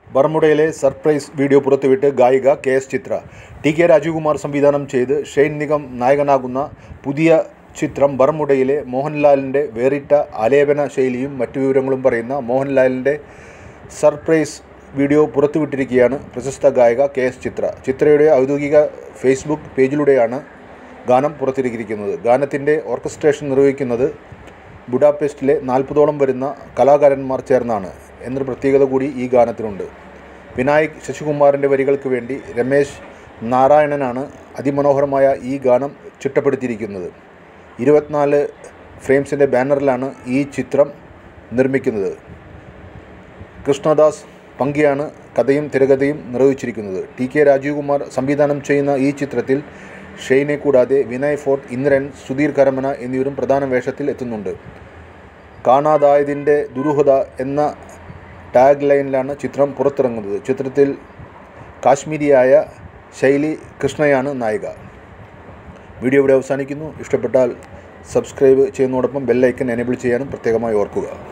ബർമുഡയിലെ surprise video പുറത്തുവിട്ട് ഗായിക K S Chithra T K Rajeev Kumar സംവിധാനം ചെയ്ത് ഷെയ്ൻ നിഗം നായകനാകുന്ന പുതിയ ചിത്രം ബർമുഡയിലെ മോഹൻലാലിൻ്റെ വേറിട്ട ആലേപന ശൈലിയും മറ്റു വിവരങ്ങളും പറയുന്ന മോഹൻലാലിൻ്റെ സർപ്രൈസ് വീഡിയോ പുറത്തുവിട്ടിരിക്കുകയാണ് പ്രശസ്ത ഗായിക കെ എസ് ചിത്ര ചിത്രയുടെ ഔദ്യോഗിക ഫേസ്ബുക്ക് പേജിലൂടെയാണ് ഗാനം പുറത്തിറക്കിയിരിക്കുന്നത് ഗാനത്തിൻ്റെ ഓർക്കസ്ട്രേഷൻ നിർവഹിക്കുന്നത് ബുഡാപെസ്റ്റിലെ നാൽപ്പതോളം വരുന്ന കലാകാരന്മാർ ചേർന്നാണ് എന്നൊരു പ്രത്യേകത കൂടി ഈ ഗാനത്തിനുണ്ട് വിനായക് ശശികുമാറിൻ്റെ വരികൾക്ക് വേണ്ടി രമേശ് നാരായണനാണ് അതിമനോഹരമായ ഈ ഗാനം ചിട്ടപ്പെടുത്തിയിരിക്കുന്നത് ഇരുപത്തിനാല് ഫ്രെയിംസിൻ്റെ ബാനറിലാണ് ഈ ചിത്രം നിർമ്മിക്കുന്നത് കൃഷ്ണദാസ് പങ്കിയാണ് കഥയും തിരകഥയും നിർവഹിച്ചിരിക്കുന്നത് ടി കെ രാജീവ്കുമാർ സംവിധാനം ചെയ്യുന്ന ഈ ചിത്രത്തിൽ ഷെയ്നെ കൂടാതെ വിനയ് ഫോർട്ട് ഇന്ദ്രൻ സുധീർ കരമന എന്നിവരും പ്രധാന വേഷത്തിൽ എത്തുന്നുണ്ട് കാണാതായതിൻ്റെ ദുരൂഹത എന്ന ടാഗ് ലൈനിലാണ് ചിത്രം പുറത്തിറങ്ങുന്നത് ചിത്രത്തിൽ കാശ്മീരിയായ ശൈലി കൃഷ്ണയാണ് നായിക വീഡിയോ ഇവിടെ അവസാനിക്കുന്നു ഇഷ്ടപ്പെട്ടാൽ സബ്സ്ക്രൈബ് ചെയ്യുന്നതോടൊപ്പം ബെല്ലൈക്കൻ എനേബിൾ ചെയ്യാനും പ്രത്യേകമായി ഓർക്കുക